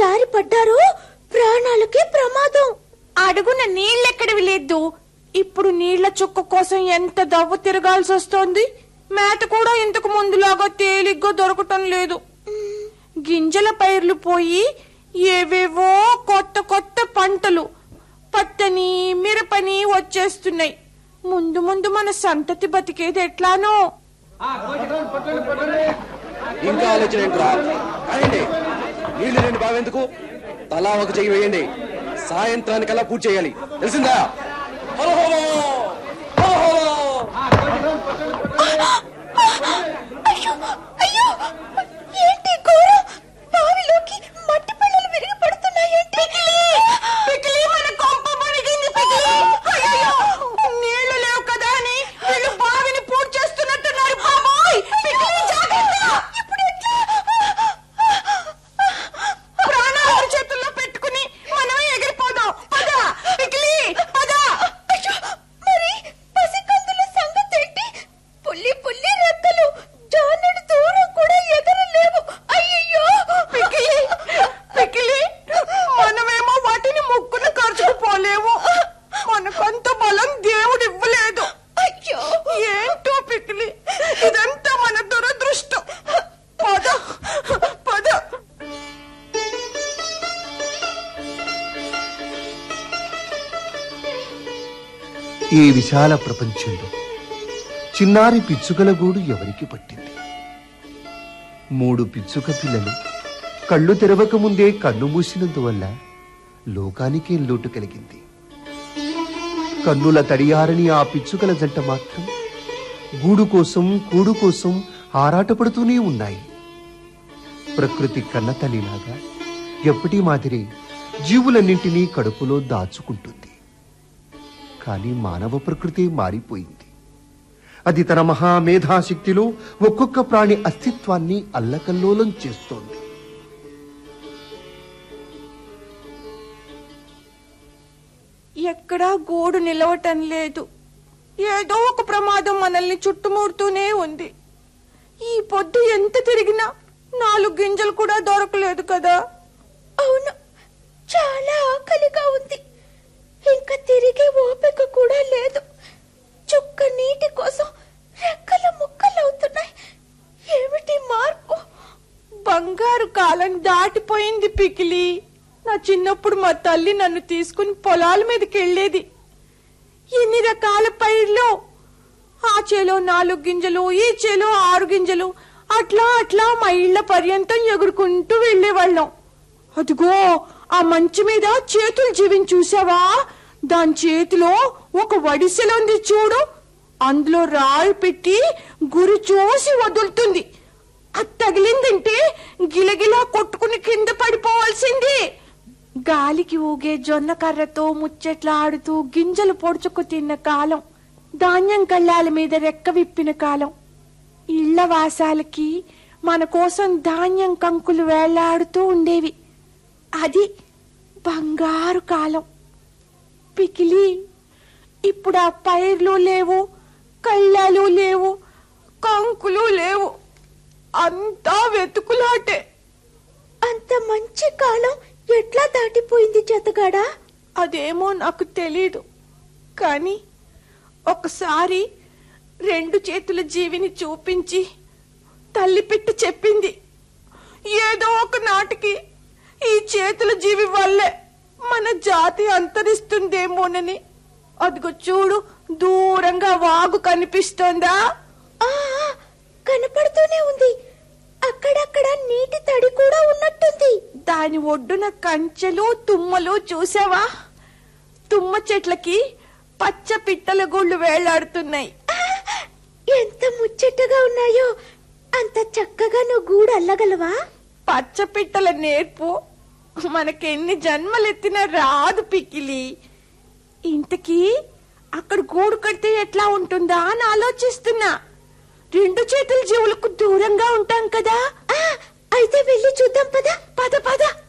జారి పడ్డారో ప్రాణాలకి ప్రమాదం అడుగున నీళ్ళెక్కడివి లేదు ఇప్పుడు నీళ్ల చుక్క కోసం ఎంత దవ్వ తిరగాల్సి వస్తోంది మేత కూడా ఇంతకు ముందులాగా తేలిగ్గా దొరకటం లేదు గింజల పైర్లు పోయి ఏవేవో కొత్త కొత్త పంటలు పత్తని మిరపని వచ్చేస్తున్నాయి ముందు ముందు మన సంతతి బతికేది ఎట్లానో ఇంకా ఆలోచన ఏంట్రా కాయండి నీళ్లు రెండు బావెందుకు తలా ఒక చెయ్యి వేయండి సాయంత్రానికల్లా పూర్తి చేయాలి తెలిసిందా హలో హలో హలో హలో అయ్యో అయ్యో ఏంటి ఘోరం బావిలోకి మట్టి పిల్లలు విరిగి పడుతున్నాయేంటి పికిలి మన కొంప మునిగింది పికిలి అయ్యయ్యో, నీళ్లు లేవు కదా అని వీళ్ళు బావిని పూర్తి చేస్తున్నట్టున్నారు బాబోయ్ పికిలి జాగ్రత్త ఇప్పుడు ఎట్లా ప్రాణాలు చేతుల్లో పెట్టుకుని మనం ఎగిరిపోదాం పద పికిలి పద అయ్యో మరి పసికందుల సంగతి ఏంటి పుల్లి పుల్లి రెక్కలు జానెడు దూరం కూడా ఎగరలేవు అయ్యయ్యో పికిలి పికిలి మనమేమో వాటిని ముక్కున ఖర్చుకుపోలేము మనకంత బలం దేవుడు ఇవ్వలేదు అయ్యో ఏంటో పికిలి ఇదంతా మన దురదృష్టం పద పద ఈ విశాల ప్రపంచంలో చిన్నారి పిచ్చుకల గూడు ఎవరికి పట్టింది మూడు పిచ్చుక పిల్లలు కళ్ళు తెరవక ముందే కన్ను మూసినందువల్ల లోకానికే లోటు కలిగింది కన్నుల తడియారని ఆ పిచ్చుకల జంట మాత్రం గూడు కోసం కూడు కోసం ఆరాటపడుతూనే ఉన్నాయి ప్రకృతి కన్నతల్లిలాగా ఎప్పటి మాదిరి జీవులన్నింటినీ కడుపులో దాచుకుంటుంది కానీ మానవ ప్రకృతి మారిపోయింది అది తన మహామేధాశక్తిలో ఒక్కొక్క ప్రాణి అస్తిత్వాన్ని అల్లకల్లోలం చేస్తోంది ఎక్కడా గోడు నిలవటం లేదు ఏదో ఒక ప్రమాదం మనల్ని చుట్టుముడుతూనే ఉంది ఈ పొద్దు ఎంత తిరిగినా నాలుగు గింజలు కూడా దొరకలేదు కదా అవును చాలా ఆకలిగా ఉంది ఇంకా తిరిగే ఓపిక కూడా లేదు చుక్క నీటి కోసం రెక్కలు ముక్కలవుతున్నాయి ఏమిటి మార్పు బంగారు కాలం దాటిపోయింది పికిలి నా చిన్నప్పుడు మా తల్లి నన్ను తీసుకుని పొలాల మీదకి వెళ్ళేది ఎన్ని రకాల పైర్లు ఆ చేలో నాలుగు గింజలు ఈ చేలో ఆరు గింజలు అట్లా అట్లా మా ఇళ్ల పర్యంతం ఎగురుకుంటూ వెళ్లేవాళ్ళం అదిగో ఆ మంచి మీద చేతులు జీవిని చూసావా దాని చేతిలో ఒక వడిసెలుంది చూడు అందులో రాళ్ళు పెట్టి గురి చూసి వదులుతుంది అది తగిలిందంటే గిలగిలా కొట్టుకుని కింద పడిపోవాల్సింది గాలికి ఊగే జొన్న కర్రతో ముచ్చట్లాడుతూ గింజలు పొడుచుకు తిన్న కాలం ధాన్యం కళ్ళాల మీద రెక్క విప్పిన కాలం ఇళ్ల వాసాలకి మన కోసం ధాన్యం కంకులు వేళ్లాడుతూ ఉండేవి అది బంగారు కాలం పికిలి ఇప్పుడు ఆ పైర్లు లేవు కళ్ళాలు లేవు కంకులు లేవు అంతా వెతుకులాటే అంత మంచి కాలం ఎట్లా దాటిపోయింది జతగాడా అదేమో నాకు తెలీదు కానీ ఒకసారి రెండు చేతుల జీవిని చూపించి తల్లి పెట్టి చెప్పింది ఏదో ఒక నాటికి ఈ చేతుల జీవి వల్లే మన జాతి అంతరిస్తుందేమోనని అదిగో చూడు దూరంగా వాగు కనిపిస్తోందా ఆ, ఆ, కనపడుతూనే ఉంది అక్కడక్కడ నీటి తడి కూడా ఉన్నట్టుంది దాని ఒడ్డున కంచెలు తుమ్మలు చూసావా తుమ్మ చెట్లకి పచ్చ పిట్టల గుళ్ళు వేలాడుతున్నాయి ఆ, ఎంత ముచ్చటగా ఉన్నాయో అంత చక్కగా నువ్వు గూడు అల్లగలవా పచ్చ పిట్టల నేర్పు మనకెన్ని జన్మలెత్తినా రాదు పికిలి ఇంతకీ అక్కడ గూడు కడితే ఎట్లా ఉంటుందా అని ఆలోచిస్తున్నా రెండు చేతుల జీవులకు దూరంగా ఉంటాం కదా ఆ, అయితే వెళ్ళి చూద్దాం పదా పద పద